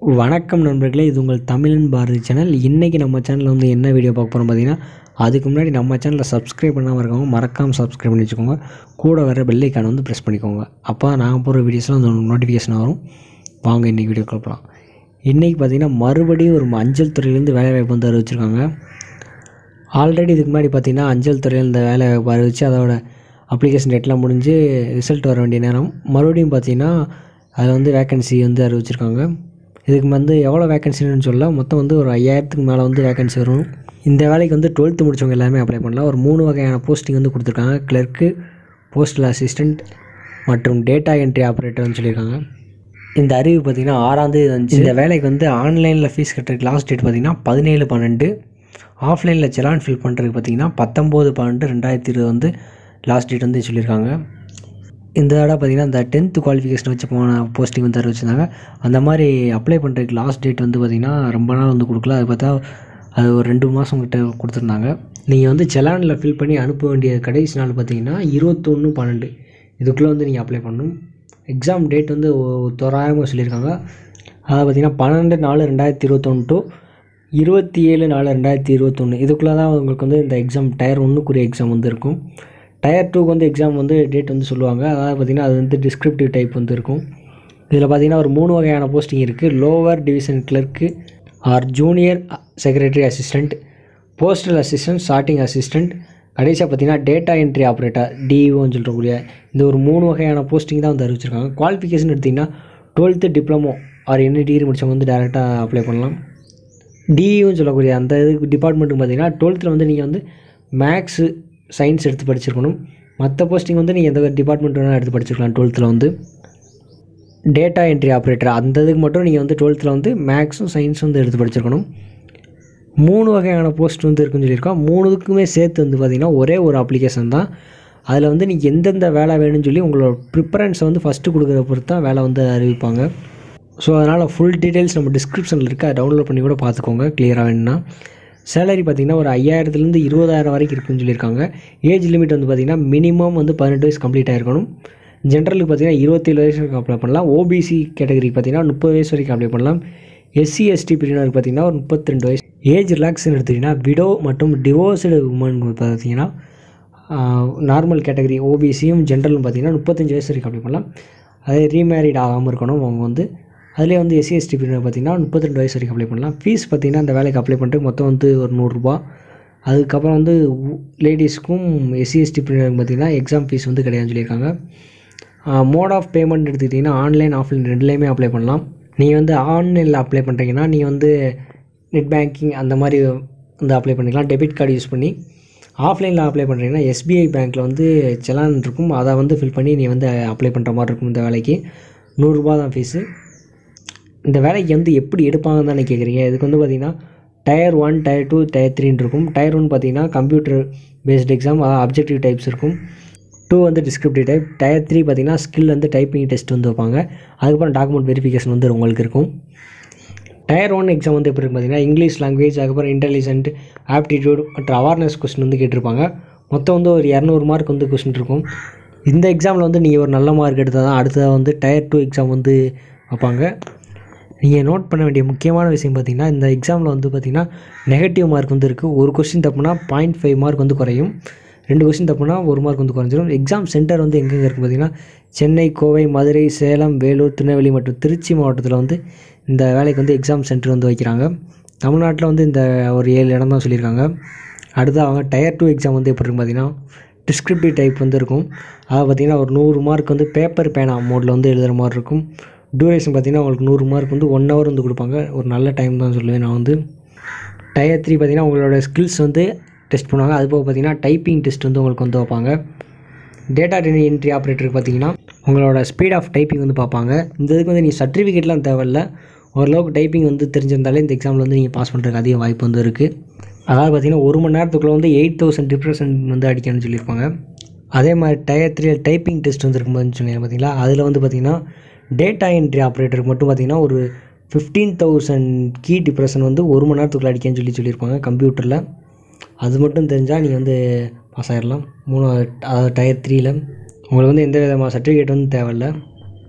வணக்கம் நண்பர்களே இது உங்கள் தமிழன் பாரதி சேனல் இன்றைக்கி நம்ம சேனலில் வந்து என்ன வீடியோ பார்க்க போகிறோம் பார்த்தீங்கன்னா அதுக்கு முன்னாடி நம்ம சேனலை சப்ஸ்கிரைப் பண்ணாமல் இருக்கவங்க மறக்காமல் சப்ஸ்கிரைப் பண்ணி வச்சுக்கோங்க கூட வர பெல்லைக்கான வந்து ப்ரெஸ் பண்ணிக்கோங்க அப்போ நாங்கள் போகிற வீடியோஸ்லாம் வந்து நோட்டிஃபிகேஷன் வரும் வாங்க இன்றைக்கி வீடியோ போகலாம் இன்றைக்கி பார்த்தீங்கன்னா மறுபடியும் ஒரு அஞ்சல் துறையிலேருந்து வேலைவாய்ப்பு வந்து அறிவிச்சிருக்காங்க ஆல்ரெடி இதுக்கு முன்னாடி பார்த்தீங்கன்னா அஞ்சல் துறையில் இந்த வேலை வாய்ப்பு அறிவிச்சு அதோட அப்ளிகேஷன் டேட்லாம் முடிஞ்சு ரிசல்ட் வர வேண்டிய நேரம் மறுபடியும் பார்த்தீங்கன்னா அதில் வந்து வேக்கன்சி வந்து அறிவிச்சிருக்காங்க இதுக்கு வந்து எவ்வளோ வேக்கன்சின்னு சொல்ல மொத்தம் வந்து ஒரு ஐயாயிரத்துக்கு மேலே வந்து வேக்கன்சி வரும் இந்த வேலைக்கு வந்து டுவெல்த்து முடிச்சவங்க எல்லாமே அப்ளை பண்ணலாம் ஒரு மூணு வகையான போஸ்டிங் வந்து கொடுத்துருக்காங்க கிளர்க்கு போஸ்டல் அசிஸ்டண்ட் மற்றும் டேட்டா என்ட்ரி ஆப்ரேட்டர்னு சொல்லியிருக்காங்க இந்த அறிவு பார்த்திங்கன்னா ஆறாம் தேதி வந்துச்சு இந்த வேலைக்கு வந்து ஆன்லைனில் ஃபீஸ் கட்டுறதுக்கு லாஸ்ட் டேட் பார்த்திங்கன்னா பதினேழு பன்னெண்டு ஆஃப்லைனில் செலான் ஃபில் பண்ணுறதுக்கு பார்த்திங்கன்னா பத்தொம்போது பன்னெண்டு ரெண்டாயிரத்தி இருபது வந்து லாஸ்ட் டேட் வந்து சொல்லியிருக்காங்க இந்த தடவை பார்த்திங்கன்னா இந்த டென்த்து குவாலிஃபிகேஷன் வச்சு போன போஸ்டிங் வந்து அறிவிச்சிருந்தாங்க அந்த மாதிரி அப்ளை பண்ணுறதுக்கு லாஸ்ட் டேட் வந்து பார்த்திங்கன்னா ரொம்ப நாள் வந்து கொடுக்கல அது பார்த்தா அது ஒரு ரெண்டு மாதம் கிட்ட கொடுத்துருந்தாங்க நீங்கள் வந்து செலானில் ஃபில் பண்ணி அனுப்ப வேண்டிய கடைசி நாள் பார்த்தீங்கன்னா இருபத்தொன்று பன்னெண்டு இதுக்குள்ளே வந்து நீங்கள் அப்ளை பண்ணணும் எக்ஸாம் டேட் வந்து ஒ- தோராயமாக சொல்லியிருக்காங்க அதாவது பார்த்திங்கன்னா பன்னெண்டு நாலு ரெண்டாயிரத்தி இருபத்தொன்று டு இருபத்தி ஏழு நாலு ரெண்டாயிரத்தி இருபத்தொன்று இதுக்குள்ளே தான் உங்களுக்கு வந்து இந்த எக்ஸாம் டயர் ஒன்றுக்குரிய எக்ஸாம் வந்து இருக்கும் டயர் டூக்கு வந்து எக்ஸாம் வந்து டேட் வந்து சொல்லுவாங்க அதாவது பார்த்திங்கன்னா அது வந்து டிஸ்கிரிப்டிவ் டைப் வந்து இருக்கும் இதில் பார்த்தீங்கன்னா ஒரு மூணு வகையான போஸ்டிங் இருக்குது lower division clerk or junior secretary assistant postal assistant sorting assistant கடைசியாக பார்த்தீங்கன்னா டேட்டா என்ட்ரி ஆப்ரேட்டர் டிஇஓன்னு சொல்லக்கூடிய இந்த ஒரு மூணு வகையான போஸ்டிங் தான் வந்து அறிவிச்சிருக்காங்க குவாலிஃபிகேஷன் எடுத்திங்கன்னா டுவெல்த்து டிப்ளமோ ஆர் என்ன டிகிரி முடிச்சவங்க வந்து டேரெக்டாக அப்ளை பண்ணலாம் டிஇன்னு சொல்லக்கூடிய அந்த இதுக்கு டிபார்ட்மெண்ட்டுக்கு பார்த்தீங்கன்னா டுவெல்த்தில் வந்து நீங்கள் வந்து மேக்ஸு சயின்ஸ் எடுத்து படிச்சிருக்கணும் மற்ற போஸ்டிங் வந்து நீங்கள் எந்த டிபார்ட்மெண்ட் வேணால் எடுத்து படிச்சிருக்கலாம் டுவெல்த்தில் வந்து டேட்டா என்ட்ரி ஆப்ரேட்டர் அந்த இதுக்கு மட்டும் நீங்கள் வந்து டுவெல்த்தில் வந்து மேக்ஸும் சயின்ஸும் வந்து எடுத்து படிச்சிருக்கணும் மூணு வகையான போஸ்ட் வந்து இருக்குன்னு சொல்லியிருக்கோம் மூணுக்குமே சேர்த்து வந்து பார்த்திங்கன்னா ஒரே ஒரு அப்ளிகேஷன் தான் அதில் வந்து நீங்கள் எந்தெந்த வேலை வேணும்னு சொல்லி உங்களோட ப்ரிப்பரன்ஸை வந்து ஃபஸ்ட்டு கொடுக்குற பொறுத்து தான் வேலை வந்து அறிவிப்பாங்க ஸோ அதனால் ஃபுல் டீட்டெயில்ஸ் நம்ம டிஸ்கிரிப்ஷனில் இருக்குது அதை டவுன்லோட் பண்ணி கூட பார்த்துக்கோங்க கிளியராக வேணும்னா சேலரி பார்த்திங்கன்னா ஒரு ஐயாயிரத்துலேருந்து இருபதாயிரம் வரைக்கும் இருக்குன்னு சொல்லியிருக்காங்க ஏஜ் லிமிட் வந்து பார்த்திங்கன்னா மினிமம் வந்து பதினெட்டு வயசு கம்ப்ளீட் ஆகிருக்கணும் ஜென்ரலுக்கு பார்த்தீங்கன்னா இருபத்தேழு வயசு வரைக்கும் அப்ளை பண்ணலாம் ஓபிசி கேட்டகரிக்கு பார்த்தீங்கன்னா முப்பது வயசு வரைக்கும் அப்ளை பண்ணலாம் எஸ்சி எஸ்டி பிரிவினருக்கு பார்த்தீங்கன்னா ஒரு முப்பத்தி ரெண்டு வயசு ஏஜ் ரிலாக்ஸ்னு எடுத்துக்கிட்டிங்கன்னா விடோ மற்றும் டிவோர்ஸ்டு உமன் பார்த்தீங்கன்னா நார்மல் கேட்டகரி ஓபிசியும் ஜென்ரலும் பார்த்தீங்கன்னா முப்பத்தஞ்சு வயசு வரைக்கும் அப்ளை பண்ணலாம் அதே ரீமேரிட் ஆகாமல் இருக்கணும் அவங்க வந்து அதிலே வந்து எஸ்சி எஸ்டி பிரிவினர் பார்த்தீங்கன்னா முப்பத்தி ரெண்டு வயசு வரைக்கும் அப்ளை பண்ணலாம் ஃபீஸ் பார்த்தீங்கன்னா அந்த வேலைக்கு அப்ளை பண்ணுறதுக்கு மொத்தம் வந்து ஒரு நூறுரூபா அதுக்கப்புறம் வந்து லேடிஸ்க்கும் எஸ்சி எஸ்டி பிரிவினருக்கு பார்த்தீங்கன்னா எக்ஸாம் ஃபீஸ் வந்து கிடையாதுன்னு சொல்லியிருக்காங்க மோட் ஆஃப் பேமெண்ட் எடுத்துக்கிட்டிங்கன்னா ஆன்லைன் ஆஃப்லைன் ரெண்டுலேயுமே அப்ளை பண்ணலாம் நீங்கள் வந்து ஆன்லைனில் அப்ளை பண்ணுறீங்கன்னா நீங்கள் வந்து நெட் பேங்கிங் அந்த மாதிரி வந்து அப்ளை பண்ணிக்கலாம் டெபிட் கார்டு யூஸ் பண்ணி ஆஃப்லைனில் அப்ளை பண்ணுறீங்கன்னா எஸ்பிஐ பேங்க்கில் வந்து செலான் இருக்கும் அதை வந்து ஃபில் பண்ணி நீ வந்து அப்ளை பண்ணுற மாதிரி இருக்கும் இந்த வேலைக்கு நூறுரூபா தான் ஃபீஸு இந்த வேலைக்கு வந்து எப்படி எடுப்பாங்கன்னு தானே கேட்குறீங்க இதுக்கு வந்து பார்த்தீங்கன்னா tier one tier two tier த்ரீன்னு இருக்கும் டயர் ஒன் பார்த்தீங்கன்னா கம்ப்யூட்டர் பேஸ்ட் எக்ஸாம் அதாவது அப்ஜெக்டிவ் டைப்ஸ் இருக்கும் டூ வந்து டிஸ்கிரிப்டிவ் டைப் டயர் த்ரீ பார்த்தீங்கன்னா ஸ்கில் வந்து டைப்பிங் டெஸ்ட் வந்து வைப்பாங்க அதுக்கப்புறம் டாக்குமெண்ட் வெரிஃபிகேஷன் வந்து உங்களுக்கு இருக்கும் டயர் ஒன் எக்ஸாம் வந்து எப்படி இருக்கும் பார்த்தீங்கன்னா இங்கிலீஷ் லாங்குவேஜ் அதுக்கப்புறம் இன்டெலிஜென்ட் ஆப்டிடியூட் மற்றும் அவேர்னஸ் கொஸ்டின் வந்து கேட்டிருப்பாங்க மொத்தம் வந்து ஒரு இரநூறு மார்க் வந்து கொஸ்டின் இருக்கும் இந்த எக்ஸாமில் வந்து நீங்கள் ஒரு நல்ல மார்க் எடுத்தால் தான் அடுத்ததாக வந்து டயர் டூ எக்ஸாம் வந்து வைப்பாங்க நீங்கள் நோட் பண்ண வேண்டிய முக்கியமான விஷயம் பார்த்தீங்கன்னா இந்த எக்ஸாமில் வந்து பார்த்தீங்கன்னா நெகட்டிவ் மார்க் வந்து இருக்குது ஒரு கொஸ்டின் தப்புனா பாயிண்ட் ஃபைவ் மார்க் வந்து குறையும் ரெண்டு கொஸ்டின் தப்புனா ஒரு மார்க் வந்து குறைஞ்சிரும் எக்ஸாம் சென்டர் வந்து எங்கெங்கே இருக்குது பார்த்தீங்கன்னா சென்னை கோவை மதுரை சேலம் வேலூர் திருநெல்வேலி மற்றும் திருச்சி மாவட்டத்தில் வந்து இந்த வேலைக்கு வந்து எக்ஸாம் சென்டர் வந்து வைக்கிறாங்க தமிழ்நாட்டில் வந்து இந்த ஒரு ஏழு இடம் தான் சொல்லியிருக்காங்க அடுத்து அவங்க டயர் டூ எக்ஸாம் வந்து எப்படி இருக்கும் பார்த்தீங்கன்னா டிஸ்கிரிப்டிவ் டைப் வந்து இருக்கும் அதாவது பார்த்தீங்கன்னா ஒரு நூறு மார்க் வந்து பேப்பர் பேனா மோடில் வந்து எழுதுகிற மாதிரி இருக்கும் டூரேஷன் பார்த்தீங்கன்னா உங்களுக்கு நூறு மார்க் வந்து ஒன் ஹவர் வந்து கொடுப்பாங்க ஒரு நல்ல டைம் தான் சொல்லுவேன் நான் வந்து டயர் த்ரீ பார்த்தீங்கன்னா உங்களோட ஸ்கில்ஸ் வந்து டெஸ்ட் பண்ணுவாங்க அது போக பார்த்தீங்கன்னா டைப்பிங் டெஸ்ட் வந்து உங்களுக்கு வந்து வைப்பாங்க டேட்டா என்ட்ரி ஆப்ரேட்டருக்கு பார்த்தீங்கன்னா உங்களோட ஸ்பீட் ஆஃப் டைப்பிங் வந்து பார்ப்பாங்க இந்த இதுக்கு வந்து நீங்கள் சர்டிஃபிகேட்லாம் தேவையில்ல ஓரளவுக்கு டைப்பிங் வந்து தெரிஞ்சிருந்தாலே இந்த எக்ஸாமில் வந்து நீங்கள் பாஸ் பண்ணுறதுக்கு அதிக வாய்ப்பு வந்து இருக்குது அதாவது பார்த்தீங்கன்னா ஒரு மணி நேரத்துக்குள்ளே வந்து எயிட் தௌசண்ட் டிப்ரெஷன் வந்து அடிக்கணும்னு சொல்லியிருப்பாங்க அதே மாதிரி டயர் த்ரீ டைப்பிங் டெஸ்ட் வந்து இருக்கும்போதுன்னு சொன்னீங்க பார்த்தீங்களா அதில் வந்து பார்த்தீங்கன்னா டேட்டா என்ட்ரி ஆப்ரேட்டருக்கு மட்டும் பார்த்தீங்கன்னா ஒரு ஃபிஃப்டீன் தௌசண்ட் கீ டிப்ரெஷன் வந்து ஒரு மணி நேரத்துக்குள்ள அடிக்கணும்னு சொல்லி சொல்லியிருப்பாங்க கம்ப்யூட்டரில் அது மட்டும் தெரிஞ்சால் நீங்கள் வந்து பாஸ் ஆகிடலாம் மூணு அதாவது டயர் த்ரீயில் உங்களுக்கு வந்து எந்த விதமான சர்டிஃபிகேட் வந்து தேவையில்ல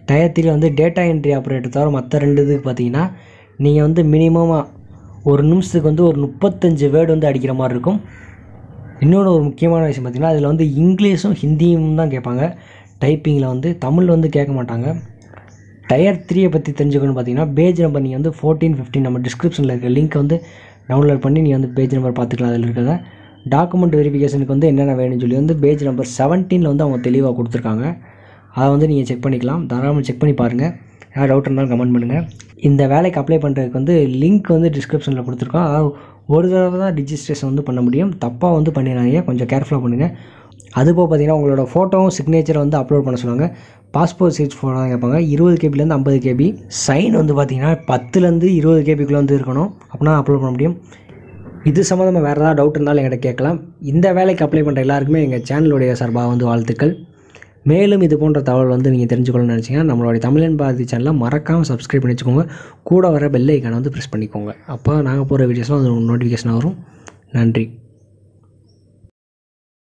டயர் த்ரீ வந்து டேட்டா என்ட்ரி ஆப்ரேட்டர் தவிர மற்ற ரெண்டு இதுக்கு பார்த்தீங்கன்னா நீங்கள் வந்து மினிமமாக ஒரு நிமிஷத்துக்கு வந்து ஒரு முப்பத்தஞ்சு வேர்டு வந்து அடிக்கிற மாதிரி இருக்கும் இன்னொன்று ஒரு முக்கியமான விஷயம் பார்த்தீங்கன்னா அதில் வந்து இங்கிலீஷும் ஹிந்தியும் தான் கேட்பாங்க டைப்பிங்கில் வந்து தமிழ் வந்து கேட்க மாட்டாங்க டயர் த்ரீயை பற்றி தெரிஞ்சுக்கணும்னு பார்த்தீங்கன்னா பேஜ் நம்பர் நீங்கள் வந்து ஃபோர்டீன் ஃபிஃப்டின் நம்ம டிஸ்கிரிப்ஷனில் இருக்க லிங்க் வந்து டவுன்லோட் பண்ணி நீங்கள் வந்து பேஜ் நம்பர் பார்த்துக்கலாம் அதில் இருக்கிறத டாக்குமெண்ட் வெரிஃபிகேஷனுக்கு வந்து என்னென்ன வேணும்னு சொல்லி வந்து பேஜ் நம்பர் செவன்டீனில் வந்து அவங்க தெளிவாக கொடுத்துருக்காங்க அதை வந்து நீங்கள் செக் பண்ணிக்கலாம் தாராளமாக செக் பண்ணி பாருங்கள் யார் டவுட் இருந்தாலும் கமெண்ட் பண்ணுங்கள் இந்த வேலைக்கு அப்ளை பண்ணுறதுக்கு வந்து லிங்க் வந்து டிஸ்கிரிப்ஷனில் கொடுத்துருக்கோம் அதாவது ஒரு தடவை தான் ரிஜிஸ்ட்ரேஷன் வந்து பண்ண முடியும் தப்பாக வந்து பண்ணிடுறாங்க கொஞ்சம் கேர்ஃபுல்லாக பண்ணுங்கள் அதுபோக பார்த்தீங்கன்னா உங்களோட ஃபோட்டோவும் சிக்னேச்சரை வந்து அப்லோட் பண்ண சொல்லுவாங்க பாஸ்போர்ட் சைஸ் ஃபோட்டோ தான் கேட்பாங்க இருபது கேபிலேருந்து ஐம்பது கேபி சைன் வந்து பார்த்தீங்கன்னா பத்துலேருந்து இருபது கேபிக்குள்ளே வந்து இருக்கணும் அப்படின்னா அப்லோட் பண்ண முடியும் இது சம்மந்தமாக வேறு ஏதாவது டவுட் இருந்தாலும் என்கிட்ட கேட்கலாம் இந்த வேலைக்கு அப்ளை பண்ணுற எல்லாருக்குமே எங்கள் சேனலுடைய சார்பாக வந்து வாழ்த்துக்கள் மேலும் இது போன்ற தகவல் வந்து நீங்கள் தெரிஞ்சுக்கணும்னு நினச்சிங்கன்னா நம்மளுடைய தமிழன் பாரதி சேனலை மறக்காமல் சப்ஸ்கிரைப் பண்ணி வச்சுக்கோங்க கூட வர பெல் ஐக்கானை வந்து ப்ரெஸ் பண்ணிக்கோங்க அப்போ நாங்கள் போகிற வீடியோஸ்லாம் வந்து நோட்டிஃபிகேஷன் வரும் நன்றி